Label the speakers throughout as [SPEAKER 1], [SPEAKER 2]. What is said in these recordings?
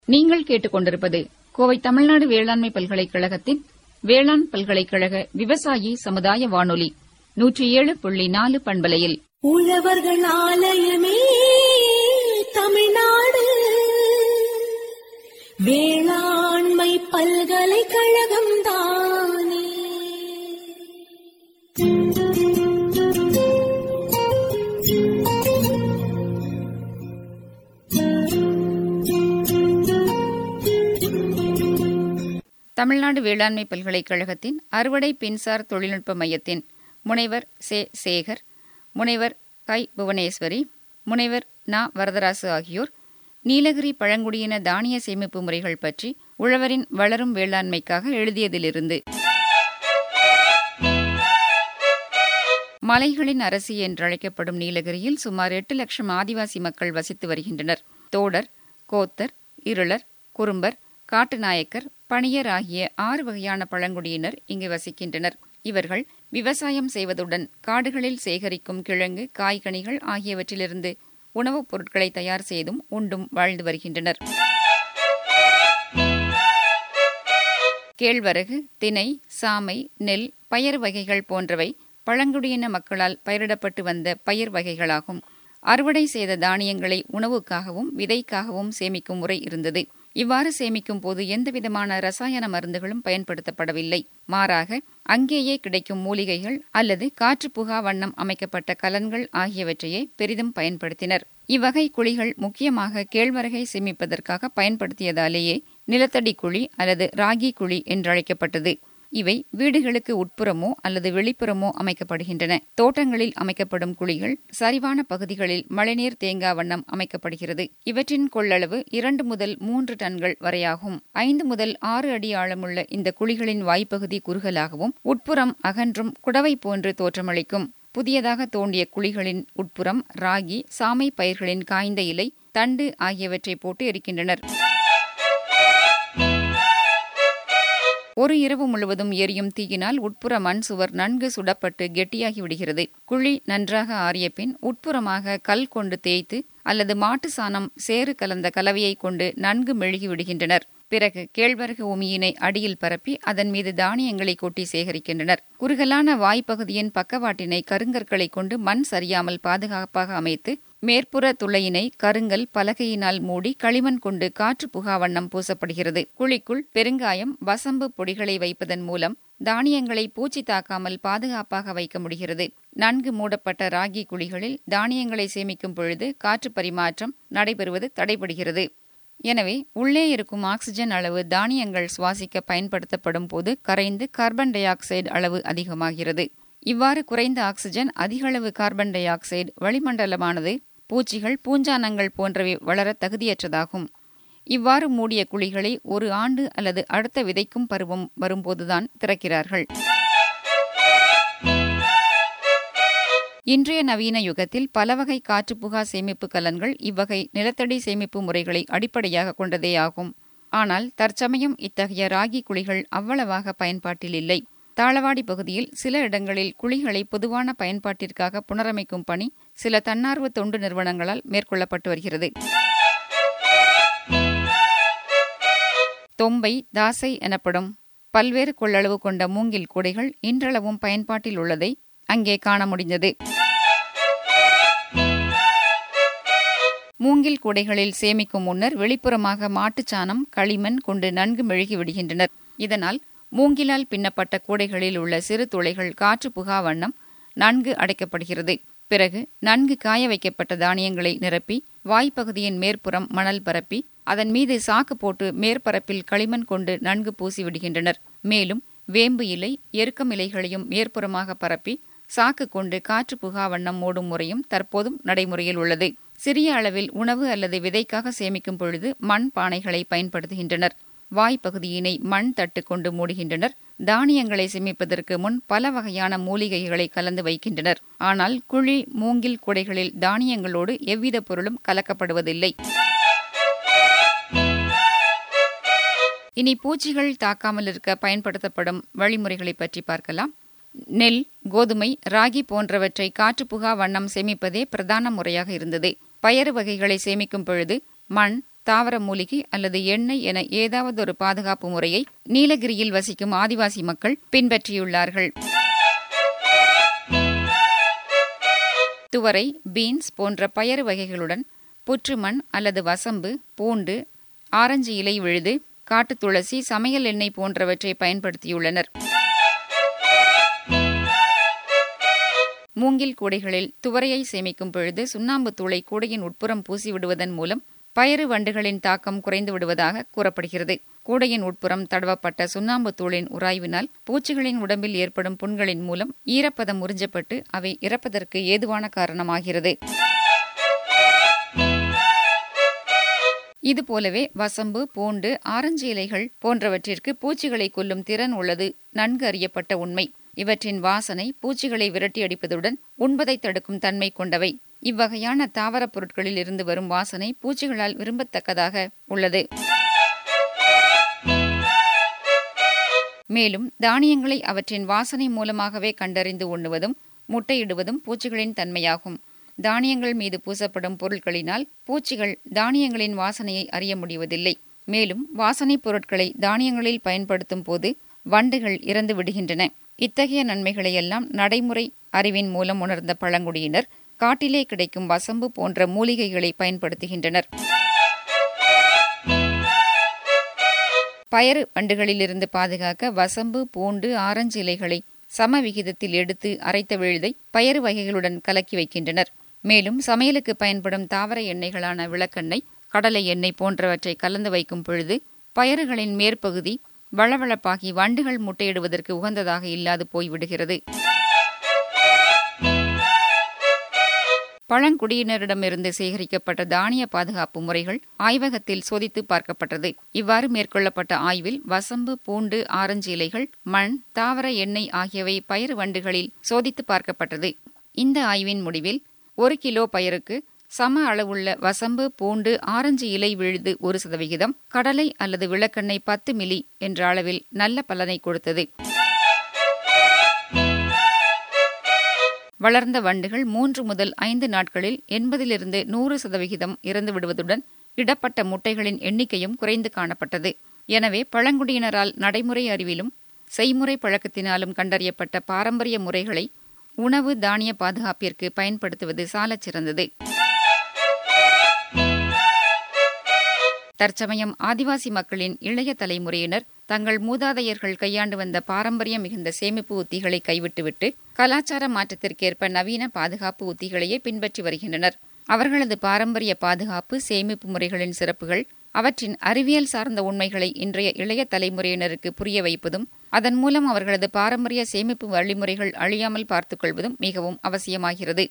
[SPEAKER 1] நீங்கள் கேட்டுக்கொண்டிருப்பது கோவை தமிழ்நாடு வேளாண்மை பல்கலைக்கழகத்தின் வேளாண் பல்கலைக்கழக விவசாயி சமுதாய வானொலி நூற்றி ஏழு புள்ளி நாலு பண்பலையில்
[SPEAKER 2] உழவர்கள் ஆலயமே தமிழ்நாடு வேளாண்மை பல்கலைக்கழகம் தானே
[SPEAKER 1] தமிழ்நாடு வேளாண்மை பல்கலைக்கழகத்தின் அறுவடை பின்சார் தொழில்நுட்ப மையத்தின் முனைவர் சே சேகர் முனைவர் கை புவனேஸ்வரி முனைவர் நா வரதராசு ஆகியோர் நீலகிரி பழங்குடியின தானிய சேமிப்பு முறைகள் பற்றி உழவரின் வளரும் வேளாண்மைக்காக எழுதியதிலிருந்து மலைகளின் அரசி என்றழைக்கப்படும் நீலகிரியில் சுமார் எட்டு லட்சம் ஆதிவாசி மக்கள் வசித்து வருகின்றனர் தோடர் கோத்தர் இருளர் குறும்பர் காட்டுநாயக்கர் பணியர் ஆகிய ஆறு வகையான பழங்குடியினர் இங்கு வசிக்கின்றனர் இவர்கள் விவசாயம் செய்வதுடன் காடுகளில் சேகரிக்கும் கிழங்கு காய்கனிகள் ஆகியவற்றிலிருந்து உணவுப் பொருட்களை தயார் செய்தும் உண்டும் வாழ்ந்து வருகின்றனர் கேழ்வரகு தினை சாமை நெல் பயறு வகைகள் போன்றவை பழங்குடியின மக்களால் பயிரிடப்பட்டு வந்த பயிர் வகைகளாகும் அறுவடை செய்த தானியங்களை உணவுக்காகவும் விதைக்காகவும் சேமிக்கும் முறை இருந்தது இவ்வாறு சேமிக்கும் போது எந்தவிதமான ரசாயன மருந்துகளும் பயன்படுத்தப்படவில்லை மாறாக அங்கேயே கிடைக்கும் மூலிகைகள் அல்லது காற்று புகா வண்ணம் அமைக்கப்பட்ட கலன்கள் ஆகியவற்றையே பெரிதும் பயன்படுத்தினர் இவ்வகை குழிகள் முக்கியமாக கேழ்வரகை சேமிப்பதற்காக பயன்படுத்தியதாலேயே நிலத்தடி குழி அல்லது ராகி குழி என்றழைக்கப்பட்டது இவை வீடுகளுக்கு உட்புறமோ அல்லது வெளிப்புறமோ அமைக்கப்படுகின்றன தோட்டங்களில் அமைக்கப்படும் குழிகள் சரிவான பகுதிகளில் மழைநீர் தேங்கா வண்ணம் அமைக்கப்படுகிறது இவற்றின் கொள்ளளவு இரண்டு முதல் மூன்று டன்கள் வரையாகும் ஐந்து முதல் ஆறு அடி ஆழமுள்ள இந்த குழிகளின் வாய்ப்பகுதி குறுகலாகவும் உட்புறம் அகன்றும் குடவை போன்று தோற்றமளிக்கும் புதியதாக தோண்டிய குழிகளின் உட்புறம் ராகி சாமை பயிர்களின் காய்ந்த இலை தண்டு ஆகியவற்றை போட்டு எரிக்கின்றனர் ஒரு இரவு முழுவதும் எரியும் தீயினால் உட்புற மண் சுவர் நன்கு சுடப்பட்டு கெட்டியாகி விடுகிறது குழி நன்றாக ஆறிய பின் உட்புறமாக கல் கொண்டு தேய்த்து அல்லது மாட்டு சாணம் சேறு கலந்த கலவையை கொண்டு நன்கு மெழுகி விடுகின்றனர் பிறகு கேழ்வரகு உமியினை அடியில் பரப்பி அதன் மீது தானியங்களை கொட்டி சேகரிக்கின்றனர் குறுகலான வாய்ப்பகுதியின் பக்கவாட்டினை கருங்கற்களை கொண்டு மண் சரியாமல் பாதுகாப்பாக அமைத்து மேற்புற துளையினை கருங்கல் பலகையினால் மூடி களிமண் கொண்டு காற்று புகா வண்ணம் பூசப்படுகிறது குழிக்குள் பெருங்காயம் வசம்பு பொடிகளை வைப்பதன் மூலம் தானியங்களை பூச்சி தாக்காமல் பாதுகாப்பாக வைக்க முடிகிறது நன்கு மூடப்பட்ட ராகி குழிகளில் தானியங்களை சேமிக்கும் பொழுது காற்று பரிமாற்றம் நடைபெறுவது தடைபடுகிறது எனவே உள்ளே இருக்கும் ஆக்சிஜன் அளவு தானியங்கள் சுவாசிக்க பயன்படுத்தப்படும் போது கரைந்து கார்பன் டை ஆக்சைடு அளவு அதிகமாகிறது இவ்வாறு குறைந்த ஆக்சிஜன் அதிகளவு கார்பன் டை ஆக்சைடு வளிமண்டலமானது பூச்சிகள் பூஞ்சானங்கள் போன்றவை வளர தகுதியற்றதாகும் இவ்வாறு மூடிய குழிகளை ஒரு ஆண்டு அல்லது அடுத்த விதைக்கும் பருவம் வரும்போதுதான் திறக்கிறார்கள் இன்றைய நவீன யுகத்தில் பல வகை காற்றுப்புகா சேமிப்பு கலன்கள் இவ்வகை நிலத்தடி சேமிப்பு முறைகளை அடிப்படையாக கொண்டதே ஆகும் ஆனால் தற்சமயம் இத்தகைய ராகி குழிகள் அவ்வளவாக பயன்பாட்டில் இல்லை தாளவாடி பகுதியில் சில இடங்களில் குழிகளை பொதுவான பயன்பாட்டிற்காக புனரமைக்கும் பணி சில தன்னார்வ தொண்டு நிறுவனங்களால் மேற்கொள்ளப்பட்டு வருகிறது தொம்பை தாசை எனப்படும் பல்வேறு கொள்ளளவு கொண்ட மூங்கில் கூடைகள் இன்றளவும் பயன்பாட்டில் உள்ளதை அங்கே காண முடிந்தது மூங்கில் கூடைகளில் சேமிக்கும் முன்னர் வெளிப்புறமாக மாட்டுச்சாணம் களிமண் கொண்டு நன்கு மெழுகி விடுகின்றனர் இதனால் மூங்கிலால் பின்னப்பட்ட கூடைகளில் உள்ள சிறு துளைகள் காற்று புகா வண்ணம் நன்கு அடைக்கப்படுகிறது பிறகு நன்கு காய வைக்கப்பட்ட தானியங்களை நிரப்பி வாய்ப்பகுதியின் மேற்புறம் மணல் பரப்பி அதன் மீது சாக்கு போட்டு மேற்பரப்பில் களிமண் கொண்டு நன்கு பூசி விடுகின்றனர் மேலும் வேம்பு இலை எருக்கம் இலைகளையும் மேற்புறமாக பரப்பி சாக்கு கொண்டு காற்று புகா வண்ணம் மூடும் முறையும் தற்போதும் நடைமுறையில் உள்ளது சிறிய அளவில் உணவு அல்லது விதைக்காக சேமிக்கும் பொழுது மண் பானைகளை பயன்படுத்துகின்றனர் வாய்ப்பகுதியினை மண் தட்டு கொண்டு மூடுகின்றனர் தானியங்களை சேமிப்பதற்கு முன் பல வகையான மூலிகைகளை கலந்து வைக்கின்றனர் ஆனால் குழி மூங்கில் குடைகளில் தானியங்களோடு எவ்வித பொருளும் கலக்கப்படுவதில்லை இனி பூச்சிகள் தாக்காமல் இருக்க பயன்படுத்தப்படும் வழிமுறைகளை பற்றி பார்க்கலாம் நெல் கோதுமை ராகி போன்றவற்றை காற்றுப்புகா வண்ணம் சேமிப்பதே பிரதான முறையாக இருந்தது பயறு வகைகளை சேமிக்கும் பொழுது மண் தாவர மூலிகை அல்லது எண்ணெய் என ஏதாவது ஒரு பாதுகாப்பு முறையை நீலகிரியில் வசிக்கும் ஆதிவாசி மக்கள் பின்பற்றியுள்ளார்கள் துவரை பீன்ஸ் போன்ற பயறு வகைகளுடன் புற்றுமண் அல்லது வசம்பு பூண்டு ஆரஞ்சு இலை விழுது காட்டு துளசி சமையல் எண்ணெய் போன்றவற்றை பயன்படுத்தியுள்ளனர் மூங்கில் கூடைகளில் துவரையை சேமிக்கும் பொழுது சுண்ணாம்பு தூளை கூடையின் உட்புறம் பூசி விடுவதன் மூலம் பயறு வண்டுகளின் தாக்கம் குறைந்து விடுவதாக கூறப்படுகிறது கூடையின் உட்புறம் தடவப்பட்ட சுண்ணாம்பு தூளின் உராய்வினால் பூச்சிகளின் உடம்பில் ஏற்படும் புண்களின் மூலம் ஈரப்பதம் உறிஞ்சப்பட்டு அவை இறப்பதற்கு ஏதுவான காரணமாகிறது இதுபோலவே வசம்பு பூண்டு ஆரஞ்சு இலைகள் போன்றவற்றிற்கு பூச்சிகளை கொல்லும் திறன் உள்ளது நன்கு அறியப்பட்ட உண்மை இவற்றின் வாசனை பூச்சிகளை விரட்டி அடிப்பதுடன் உண்பதை தடுக்கும் தன்மை கொண்டவை இவ்வகையான தாவரப் பொருட்களில் இருந்து வரும் வாசனை பூச்சிகளால் விரும்பத்தக்கதாக உள்ளது மேலும் தானியங்களை அவற்றின் வாசனை மூலமாகவே கண்டறிந்து உண்ணுவதும் முட்டையிடுவதும் பூச்சிகளின் தன்மையாகும் தானியங்கள் மீது பூசப்படும் பொருட்களினால் பூச்சிகள் தானியங்களின் வாசனையை அறிய முடிவதில்லை மேலும் வாசனைப் பொருட்களை தானியங்களில் பயன்படுத்தும் போது வண்டுகள் இறந்து விடுகின்றன இத்தகைய நன்மைகளையெல்லாம் நடைமுறை அறிவின் மூலம் உணர்ந்த பழங்குடியினர் காட்டிலே கிடைக்கும் வசம்பு போன்ற மூலிகைகளை பயன்படுத்துகின்றனர் பயறு வண்டுகளிலிருந்து பாதுகாக்க வசம்பு பூண்டு ஆரஞ்சு இலைகளை சம விகிதத்தில் எடுத்து அரைத்த விழுதை பயறு வகைகளுடன் கலக்கி வைக்கின்றனர் மேலும் சமையலுக்கு பயன்படும் தாவர எண்ணெய்களான விளக்கெண்ணெய் கடலை எண்ணெய் போன்றவற்றை கலந்து வைக்கும் பொழுது பயறுகளின் மேற்பகுதி வளவளப்பாகி வண்டுகள் முட்டையிடுவதற்கு உகந்ததாக இல்லாது போய்விடுகிறது பழங்குடியினரிடமிருந்து சேகரிக்கப்பட்ட தானிய பாதுகாப்பு முறைகள் ஆய்வகத்தில் சோதித்து பார்க்கப்பட்டது இவ்வாறு மேற்கொள்ளப்பட்ட ஆய்வில் வசம்பு பூண்டு ஆரஞ்சு இலைகள் மண் தாவர எண்ணெய் ஆகியவை பயிர் வண்டுகளில் சோதித்து பார்க்கப்பட்டது இந்த ஆய்வின் முடிவில் ஒரு கிலோ பயிருக்கு சம அளவுள்ள வசம்பு பூண்டு ஆரஞ்சு இலை விழுது ஒரு சதவிகிதம் கடலை அல்லது விளக்கெண்ணெய் பத்து மில்லி என்ற அளவில் நல்ல பலனை கொடுத்தது வளர்ந்த வண்டுகள் மூன்று முதல் ஐந்து நாட்களில் எண்பதிலிருந்து நூறு சதவிகிதம் இறந்து விடுவதுடன் இடப்பட்ட முட்டைகளின் எண்ணிக்கையும் குறைந்து காணப்பட்டது எனவே பழங்குடியினரால் நடைமுறை அறிவிலும் செய்முறை பழக்கத்தினாலும் கண்டறியப்பட்ட பாரம்பரிய முறைகளை உணவு தானிய பாதுகாப்பிற்கு பயன்படுத்துவது சாலச் சிறந்தது தற்சமயம் ஆதிவாசி மக்களின் இளைய தலைமுறையினர் தங்கள் மூதாதையர்கள் கையாண்டு வந்த பாரம்பரியம் மிகுந்த சேமிப்பு உத்திகளை கைவிட்டுவிட்டு கலாச்சார மாற்றத்திற்கேற்ப நவீன பாதுகாப்பு உத்திகளையே பின்பற்றி வருகின்றனர் அவர்களது பாரம்பரிய பாதுகாப்பு சேமிப்பு முறைகளின் சிறப்புகள் அவற்றின் அறிவியல் சார்ந்த உண்மைகளை இன்றைய இளைய தலைமுறையினருக்கு புரிய வைப்பதும் அதன் மூலம் அவர்களது பாரம்பரிய சேமிப்பு வழிமுறைகள் அழியாமல் பார்த்துக் கொள்வதும் மிகவும் அவசியமாகிறது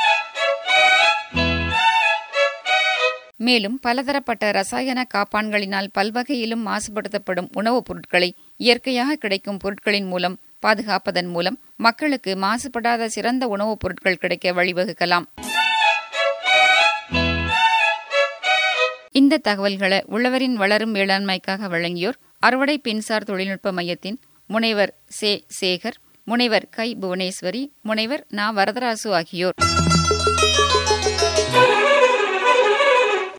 [SPEAKER 1] மேலும் பலதரப்பட்ட ரசாயன காப்பான்களினால் பல்வகையிலும் மாசுபடுத்தப்படும் உணவுப் பொருட்களை இயற்கையாக கிடைக்கும் பொருட்களின் மூலம் பாதுகாப்பதன் மூலம் மக்களுக்கு மாசுபடாத சிறந்த உணவுப் பொருட்கள் கிடைக்க வழிவகுக்கலாம் இந்த தகவல்களை உழவரின் வளரும் வேளாண்மைக்காக வழங்கியோர் அறுவடை பின்சார் தொழில்நுட்ப மையத்தின் முனைவர் சே சேகர் முனைவர் கை புவனேஸ்வரி முனைவர் நா வரதராசு ஆகியோர்